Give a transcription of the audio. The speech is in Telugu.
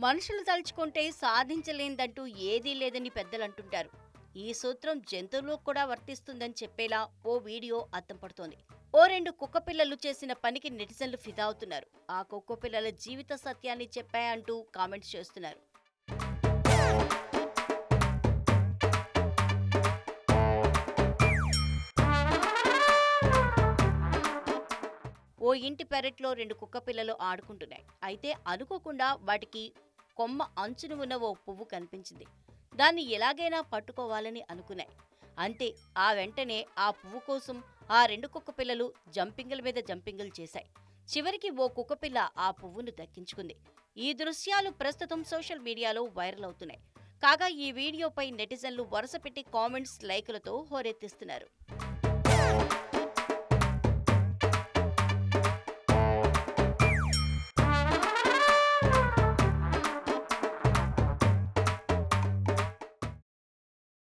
మనుషులు తలుచుకుంటే సాధించలేనిదంటూ ఏదీ లేదని పెద్దలు అంటుంటారు ఈ సూత్రం జంతువులకు కూడా వర్తిస్తుందని చెప్పేలా ఓ వీడియో అద్దం పడుతోంది ఓ రెండు కుక్క పిల్లలు చేసిన పనికి నెటిజన్లు ఫిదా అవుతున్నారు ఆ కుక్క పిల్లల జీవిత సత్యాన్ని చెప్పాయంటూ కామెంట్స్ చేస్తున్నారు ఓ ఇంటి పెరట్లో రెండు కుక్క పిల్లలు ఆడుకుంటున్నాయి అయితే అనుకోకుండా వాటికి కొమ్మ అంచున ఉన్న ఓ పువ్వు కనిపించింది దాన్ని ఎలాగైనా పట్టుకోవాలని అనుకున్నాయి అంతే ఆ వెంటనే ఆ పువ్వు కోసం ఆ రెండు కుక్క పిల్లలు జంపింగుల మీద జంపింగులు చేశాయి చివరికి ఓ కుక్కపిల్ల ఆ పువ్వును దక్కించుకుంది ఈ దృశ్యాలు ప్రస్తుతం సోషల్ మీడియాలో వైరల్ అవుతున్నాయి కాగా ఈ వీడియోపై నెటిజన్లు వరుసపెట్టి కామెంట్స్ లైకులతో హోరెత్తిస్తున్నారు